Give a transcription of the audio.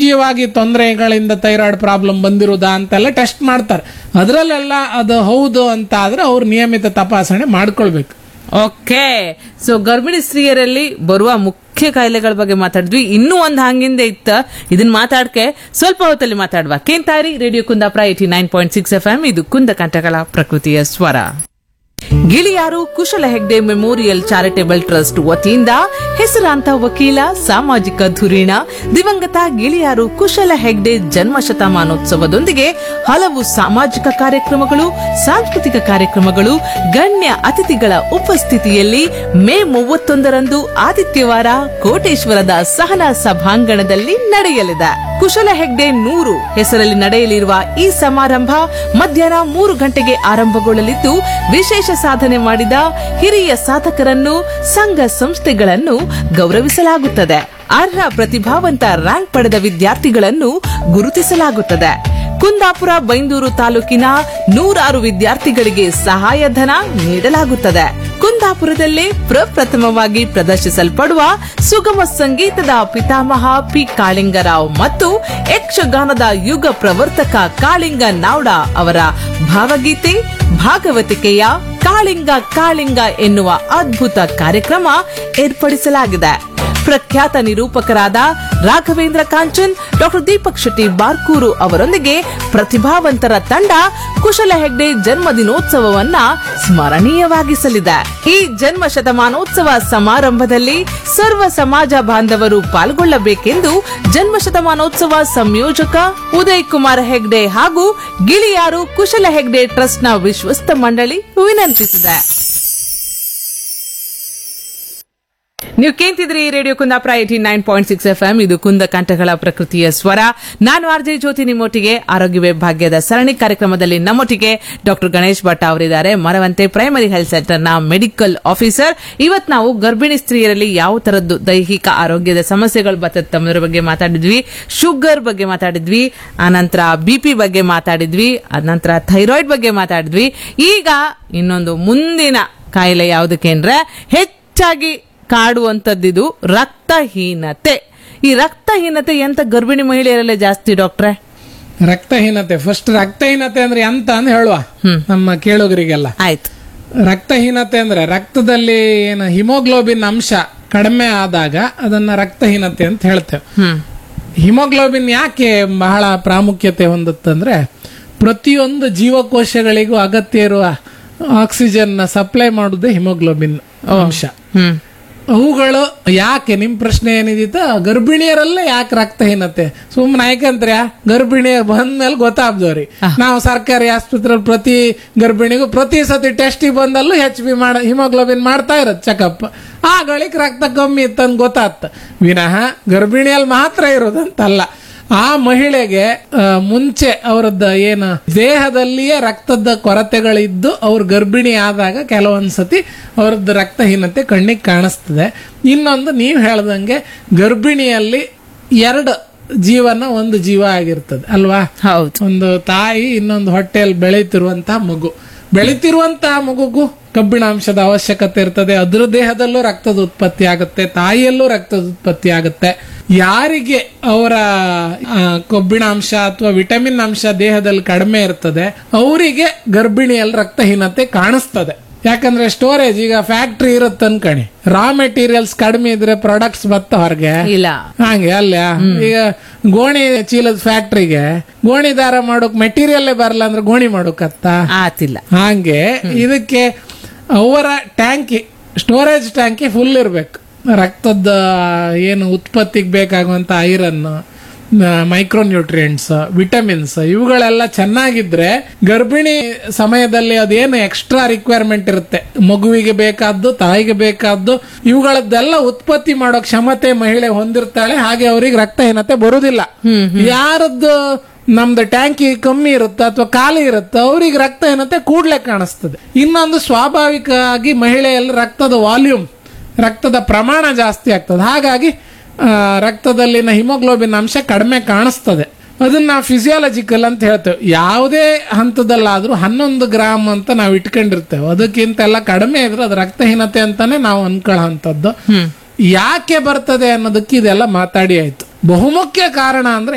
ಮುಂಚೀಯವಾಗಿ ತೊಂದರೆಗಳಿಂದ thyroid problem ಬಂದಿರುವುದಾ ಅಂತೆಲ್ಲ test ಮಾಡ್ತಾರೆ ಅದರಲ್ಲೆಲ್ಲ ಅದು ಹೌದು ಅಂತ ಆದ್ರೆ ಅವ್ರು ನಿಯಮಿತ ತಪಾಸಣೆ ಮಾಡ್ಕೊಳ್ಬೇಕು ಓಕೆ ಸೊ ಗರ್ಭಿಣಿ ಸ್ತ್ರೀಯರಲ್ಲಿ ಬರುವ ಮುಖ್ಯ ಕಾಯಿಲೆಗಳ ಬಗ್ಗೆ ಮಾತಾಡಿದ್ವಿ ಇನ್ನೂ ಒಂದ್ ಹಂಗಿಂದ ಇತ್ತ ಇದನ್ನ ಮಾತಾಡ್ಕೆ ಸ್ವಲ್ಪ ಹೊತ್ತಲ್ಲಿ ಮಾತಾಡುವ ಕೇಂತಾರಿ radio Kundapura eighty nine point six F M ಇದು ಕುಂದ ಕಂಠಗಳ ಪ್ರಕೃತಿಯ ಸ್ವರ ಗಿಳಿಯಾರು ಕುಶಲ ಹೆಗ್ಡೆ ಮೆಮೋರಿಯಲ್ ಚಾರಿಟೇಬಲ್ ಟ್ರಸ್ಟ್ ವತಿಯಿಂದ ಹೆಸರಾಂತ ವಕೀಲ ಸಾಮಾಜಿಕ ಧುರೀಣ ದಿವಂಗತ ಗಿಳಿಯಾರು ಕುಶಲ ಹೆಗ್ಡೆ ಜನ್ಮ ಶತಮಾನೋತ್ಸವದೊಂದಿಗೆ ಹಲವು ಸಾಮಾಜಿಕ ಕಾರ್ಯಕ್ರಮಗಳು ಸಾಂಸ್ಕೃತಿಕ ಕಾರ್ಯಕ್ರಮಗಳು ಗಣ್ಯ ಅತಿಥಿಗಳ ಉಪಸ್ಥಿತಿಯಲ್ಲಿ ಮೇ ಮೂವತ್ತೊಂದರಂದು ಆದಿತ್ಯವಾರ ಕೋಟೇಶ್ವರದ ಸಹನಾ ಸಭಾಂಗಣದಲ್ಲಿ ನಡೆಯಲಿದೆ ಕುಶಲ ಹೆಗ್ಡೆ ನೂರು ಹೆಸರಲ್ಲಿ ನಡೆಯಲಿರುವ ಈ ಸಮಾರಂಭ ಮಧ್ಯಾಹ್ನ ಮೂರು ಗಂಟೆಗೆ ಆರಂಭಗೊಳ್ಳಲಿದ್ದು ವಿಶೇಷ ಸಾಧನೆ ಮಾಡಿದ ಹಿರಿಯ ಸಾಧಕರನ್ನು ಸಂಘ ಸಂಸ್ಥೆಗಳನ್ನು ಗೌರವಿಸಲಾಗುತ್ತದೆ ಅರ್ಹ ಪ್ರತಿಭಾವಂತ ರ್ಯಾಂಕ್ ಪಡೆದ ವಿದ್ಯಾರ್ಥಿಗಳನ್ನು ಗುರುತಿಸಲಾಗುತ್ತದೆ ಕುಂದಾಪುರ ಬೈಂದೂರು ತಾಲೂಕಿನ ನೂರಾರು ವಿದ್ಯಾರ್ಥಿಗಳಿಗೆ ಸಹಾಯಧನ ನೀಡಲಾಗುತ್ತದೆ ಕುಂದಾಪುರದಲ್ಲೇ ಪ್ರಪ್ರಥಮವಾಗಿ ಪ್ರದರ್ಶಿಸಲ್ಪಡುವ ಸುಗಮ ಸಂಗೀತದ ಪಿತಾಮಹ ಪಿ ಕಾಳಿಂಗರಾವ್ ಮತ್ತು ಯಕ್ಷಗಾನದ ಯುಗ ಪ್ರವರ್ತಕ ಕಾಳಿಂಗ ನಾವ್ಡ ಅವರ ಭಾವಗೀತೆ ಭಾಗವತಿಕೆಯ ಕಾಳಿಂಗ ಕಾಳಿಂಗ ಎನ್ನುವ ಅದ್ಭುತ ಕಾರ್ಯಕ್ರಮ ಏರ್ಪಡಿಸಲಾಗಿದೆ ಪ್ರಖ್ಯಾತ ನಿರೂಪಕರಾದ ರಾಘವೇಂದ್ರ ಕಾಂಚನ್ ಡಾಕ್ಟರ್ ದೀಪಕ್ ಶೆಟ್ಟಿ ಬಾರ್ಕೂರು ಅವರೊಂದಿಗೆ ಪ್ರತಿಭಾವಂತರ ತಂಡ ಕುಶಲ ಹೆಗ್ಡೆ ಜನ್ಮ ದಿನೋತ್ಸವವನ್ನ ಸ್ಮರಣೀಯವಾಗಿಸಲಿದೆ ಈ ಜನ್ಮ ಶತಮಾನೋತ್ಸವ ಸಮಾರಂಭದಲ್ಲಿ ಸರ್ವ ಸಮಾಜ ಬಾಂಧವರು ಪಾಲ್ಗೊಳ್ಳಬೇಕೆಂದು ಜನ್ಮ ಶತಮಾನೋತ್ಸವ ಸಂಯೋಜಕ ಉದಯ್ ಕುಮಾರ್ ಹೆಗ್ಡೆ ಹಾಗೂ ಗಿಳಿಯಾರು ಕುಶಲ ಹೆಗ್ಡೆ ಟ್ರಸ್ಟ್ನ ವಿಶ್ವಸ್ತ ಮಂಡಳಿ ವಿನಂತಿಸಿದೆ ನೀವು ಕೇಂತಿದ್ರಿ radio Kundapura eighty nine point six F M ಇದು ಕುಂದ ಕಂಠಗಳ ಪ್ರಕೃತಿಯ ಸ್ವರ ನಾನು ಆರ್ ಜೆ ಜ್ಯೋತಿ ನಿಮ್ಮೊಟ್ಟಿಗೆ ಆರೋಗ್ಯವೇ ಭಾಗ್ಯದ ಸರಣಿ ಕಾರ್ಯಕ್ರಮದಲ್ಲಿ ನಮ್ಮೊಟ್ಟಿಗೆ ಡಾಕ್ಟರ್ ಗಣೇಶ್ ಭಟ್ ಅವರಿದ್ದಾರೆ ಮರವಂತೆ ಪ್ರೈಮರಿ ಹೆಲ್ತ್ ಸೆಂಟರ್ ನ ಮೆಡಿಕಲ್ ಆಫೀಸರ್ ಇವತ್ ನಾವು ಗರ್ಭಿಣಿ ಸ್ತ್ರೀಯರಲ್ಲಿ ಯಾವ ತರದ್ದು ದೈಹಿಕ ಆರೋಗ್ಯದ ಸಮಸ್ಯೆಗಳು ಬರ್ತದೆ ತಮ್ಮದ್ರ ಬಗ್ಗೆ ಮಾತಾಡಿದ್ವಿ ಶುಗರ್ ಬಗ್ಗೆ ಮಾತಾಡಿದ್ವಿ ಆನಂತರ ಬಿಪಿ ಬಗ್ಗೆ ಮಾತಾಡಿದ್ವಿ ಅನಂತರ ಥೈರಾಯ್ಡ್ ಬಗ್ಗೆ ಮಾತಾಡಿದ್ವಿ ಈಗ ಇನ್ನೊಂದು ಮುಂದಿನ ಕಾಯಿಲೆ ಯಾವುದಕ್ಕೆ ಅಂದ್ರೆ ಹೆಚ್ಚಾಗಿ ಕಾಡುವಂತದ್ದಿದು ರಕ್ತಹೀನತೆ ಈ ರಕ್ತಹೀನತೆ ಎಂತ ಗರ್ಭಿಣಿ ಮಹಿಳೆಯರಲ್ಲೇ ಜಾಸ್ತಿ ಡಾಕ್ಟ್ರೆ ರಕ್ತಹೀನತೆ ಫಸ್ಟ್ ರಕ್ತಹೀನತೆ ಅಂದ್ರೆ ಎಂತ ಅಂತ ಹೇಳುವ ನಮ್ಮ ಕೇಳುಗರಿಗೆಲ್ಲ ಆಯ್ತು ರಕ್ತಹೀನತೆ ಅಂದ್ರೆ ರಕ್ತದಲ್ಲಿ ಏನು ಹಿಮೋಗ್ಲೋಬಿನ್ ಅಂಶ ಕಡಿಮೆ ಆದಾಗ ಅದನ್ನ ರಕ್ತಹೀನತೆ ಅಂತ ಹೇಳ್ತೇವೆ ಹ್ಮ್ ಹಿಮೋಗ್ಲೋಬಿನ್ ಯಾಕೆ ಬಹಳ ಪ್ರಾಮುಖ್ಯತೆ ಹೊಂದುತ್ತಂದ್ರೆ ಪ್ರತಿಯೊಂದು ಜೀವಕೋಶಗಳಿಗೂ ಅಗತ್ಯ ಇರುವ ಆಕ್ಸಿಜನ್ ಸಪ್ಲೈ ಮಾಡುವುದೇ ಹಿಮೋಗ್ಲೋಬಿನ್ ಅಂಶ ಹ್ಮ್ ಅವುಗಳು ಯಾಕೆ ನಿಮ್ ಪ್ರಶ್ನೆ ಏನಿದಿತ್ತು ಗರ್ಭಿಣಿಯರಲ್ಲೇ ಯಾಕೆ ರಕ್ತಹೀನತೆ ಸುಮ್ಮನೆ ಯಾಕಂದ್ರೆ ಗರ್ಭಿಣಿಯರ್ ಬಂದ್ಮೇಲೆ ಗೊತ್ತಾಗ್ದವ್ರಿ ನಾವು ಸರ್ಕಾರಿ ಆಸ್ಪತ್ರೆ ಪ್ರತಿ ಗರ್ಭಿಣಿಗೂ ಪ್ರತಿ ಸತಿ ಟೆಸ್ಟಿಗೆ ಬಂದಲ್ಲೂ ಹೆಚ್ ಬಿ ಮಾಡ ಹಿಮೋಗ್ಲೋಬಿನ್ ಮಾಡ್ತಾ ಇರೋದು ಚೆಕಪ್ ಆ ಗಳಿಕ್ ರಕ್ತ ಕಮ್ಮಿ ಇತ್ತಂದ್ ಗೊತ್ತಾಗ್ತ ವಿನಃ ಗರ್ಭಿಣಿಯಲ್ಲಿ ಮಾತ್ರ ಇರೋದಂತಲ್ಲ ಆ ಮಹಿಳೆಗೆ ಆ, ಮುಂಚೆ ಅವರದ್ದು ಏನು ದೇಹದಲ್ಲಿಯೇ ರಕ್ತದ ಕೊರತೆಗಳಿದ್ದು ಅವ್ರು ಗರ್ಭಿಣಿ ಆದಾಗ ಕೆಲವೊಂದ್ಸತಿ ಅವ್ರದ್ದು ರಕ್ತಹೀನತೆ ಕಣ್ಣಿಗೆ ಕಾಣಿಸ್ತದೆ ಇನ್ನೊಂದು ನೀವು ಹೇಳ್ದಂಗೆ ಗರ್ಭಿಣಿಯಲ್ಲಿ ಎರಡು ಜೀವನ ಒಂದು ಜೀವ ಆಗಿರ್ತದೆ ಅಲ್ವಾ ಹೌದು ಒಂದು ತಾಯಿ ಇನ್ನೊಂದು ಹೊಟ್ಟೆಯಲ್ಲಿ ಬೆಳೀತಿರುವಂತಹ ಮಗು ಬೆಳೀತಿರುವಂತಹ ಮಗುಗೂ ಕಬ್ಬಿಣಾಂಶದ ಅವಶ್ಯಕತೆ ಇರ್ತದೆ ಅದ್ರ ದೇಹದಲ್ಲೂ ರಕ್ತದ ಉತ್ಪತ್ತಿ ಆಗುತ್ತೆ ತಾಯಿಯಲ್ಲೂ ರಕ್ತದ ಉತ್ಪತ್ತಿ ಆಗುತ್ತೆ ಯಾರಿಗೆ ಅವರ ಆ, ಕಬ್ಬಿಣಾಂಶ ಅಥವಾ ವಿಟಮಿನ್ ಅಂಶ ದೇಹದಲ್ಲಿ ಕಡಿಮೆ ಇರ್ತದೆ ಅವರಿಗೆ ಗರ್ಭಿಣಿಯಲ್ಲಿ ರಕ್ತಹೀನತೆ ಕಾಣಿಸ್ತದೆ ಯಾಕಂದ್ರೆ ಸ್ಟೋರೇಜ್ ಈಗ ಫ್ಯಾಕ್ಟ್ರಿ ಇರುತ್ತೆ ಅನ್ಕಣಿ ರಾ ಮೆಟೀರಿಯಲ್ಸ್ ಕಡಿಮೆ ಇದ್ರೆ ಪ್ರಾಡಕ್ಟ್ಸ್ ಬತ್ತ ಹೊರಗೆ ಇಲ್ಲ ಹಂಗೆ ಅಲ್ಲ ಈಗ ಗೋಣಿ ಚೀಲದ ಫ್ಯಾಕ್ಟ್ರಿಗೆ ಗೋಣಿ ದಾರ ಮಾಡೋಕ್ ಮೆಟೀರಿಯಲ್ಲೇ ಬರಲ್ಲ ಅಂದ್ರೆ ಗೋಣಿ ಮಾಡೋಕತ್ತ ಆತಿಲ್ಲ ಹಂಗೆ ಇದಕ್ಕೆ ಅವರ ಟ್ಯಾಂಕಿ ಸ್ಟೋರೇಜ್ ಟ್ಯಾಂಕಿ ಫುಲ್ ಇರ್ಬೇಕು ರಕ್ತದ ಏನು ಉತ್ಪತ್ತಿಗೆ ಬೇಕಾಗುವಂತ ಐರನ್ ಮೈಕ್ರೋ ನ್ಯೂಟ್ರಿಯೆಂಟ್ಸ್ ವಿಟಮಿನ್ಸ್ ಇವುಗಳೆಲ್ಲ ಚೆನ್ನಾಗಿದ್ರೆ ಗರ್ಭಿಣಿ ಸಮಯದಲ್ಲಿ ಅದೇನು ಎಕ್ಸ್ಟ್ರಾ ರಿಕ್ವೈರ್ಮೆಂಟ್ ಇರುತ್ತೆ ಮಗುವಿಗೆ ಬೇಕಾದ್ದು ತಾಯಿಗೆ ಬೇಕಾದ್ದು ಇವುಗಳದ್ದೆಲ್ಲ ಉತ್ಪತ್ತಿ ಮಾಡೋ ಕ್ಷಮತೆ ಮಹಿಳೆ ಹೊಂದಿರ್ತಾಳೆ ಹಾಗೆ ಅವರಿಗೆ ರಕ್ತಹೀನತೆ ಬರುವುದಿಲ್ಲ ಯಾರದ್ದು ನಮ್ದು ಟ್ಯಾಂಕಿ ಕಮ್ಮಿ ಇರುತ್ತೆ ಅಥವಾ ಖಾಲಿ ಇರುತ್ತೆ ಅವ್ರಿಗೆ ರಕ್ತಹೀನತೆ ಕೂಡ್ಲೆ ಕಾಣಿಸ್ತದೆ ಇನ್ನೊಂದು ಸ್ವಾಭಾವಿಕವಾಗಿ ಮಹಿಳೆಯಲ್ಲಿ ರಕ್ತದ ವಾಲ್ಯೂಮ್ ರಕ್ತದ ಪ್ರಮಾಣ ಜಾಸ್ತಿ ಆಗ್ತದೆ ಹಾಗಾಗಿ ಆ, ರಕ್ತದಲ್ಲಿನ ಹಿಮೋಗ್ಲೋಬಿನ್ ಅಂಶ ಕಡಿಮೆ ಕಾಣಿಸ್ತದೆ ಅದನ್ನ ಫಿಸಿಯಾಲಜಿಕಲ್ ಅಂತ ಹೇಳ್ತೇವೆ ಯಾವುದೇ ಹಂತದಲ್ಲಾದ್ರೂ ಹನ್ನೊಂದು ಗ್ರಾಮ್ ಅಂತ ನಾವು ಇಟ್ಕೊಂಡಿರ್ತೇವೆ ಅದಕ್ಕಿಂತ ಎಲ್ಲ ಕಡಿಮೆ ಇದ್ರೆ ಅದು ರಕ್ತಹೀನತೆ ಅಂತಾನೆ ನಾವು ಅನ್ಕೊಳ್ಳೋಂಥದ್ದು ಯಾಕೆ ಬರ್ತದೆ ಅನ್ನೋದಕ್ಕೆ ಇದೆಲ್ಲ ಮಾತಾಡಿ ಆಯ್ತು ಬಹುಮುಖ್ಯ ಕಾರಣ ಅಂದ್ರೆ